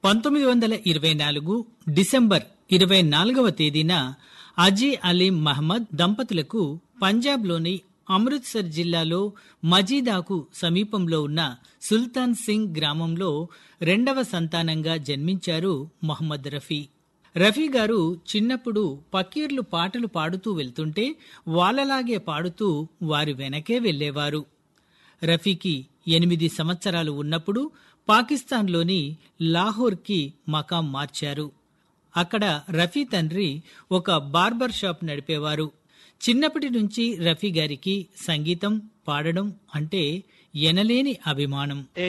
పంతొమ్మిది వందల ఇరవై నాలుగు డిసెంబర్ ఇరవై నాలుగవ తేదీన అజీ అలీం మహమ్మద్ దంపతులకు పంజాబ్లోని అమృత్సర్ జిల్లాలో మజీదాకు సమీపంలో ఉన్న సుల్తాన్ సింగ్ గ్రామంలో రెండవ సంతానంగా జన్మించారు మొహమ్మద్ రఫీ రఫీ గారు చిన్నప్పుడు పకీర్లు పాటలు పాడుతూ వెళ్తుంటే వాళ్ళలాగే పాడుతూ వారి వెనకే వెళ్లేవారు రఫీకి ఎనిమిది సంవత్సరాలు ఉన్నప్పుడు పాకిస్తాన్లోని లాహోర్కి మకాం మార్చారు అక్కడ రఫీ తండ్రి ఒక బార్బర్ షాప్ నడిపేవారు చిన్నప్పటి నుంచి రఫీ గారికి సంగీతం పాడడం అంటే ఎనలేని అభిమానం ఏ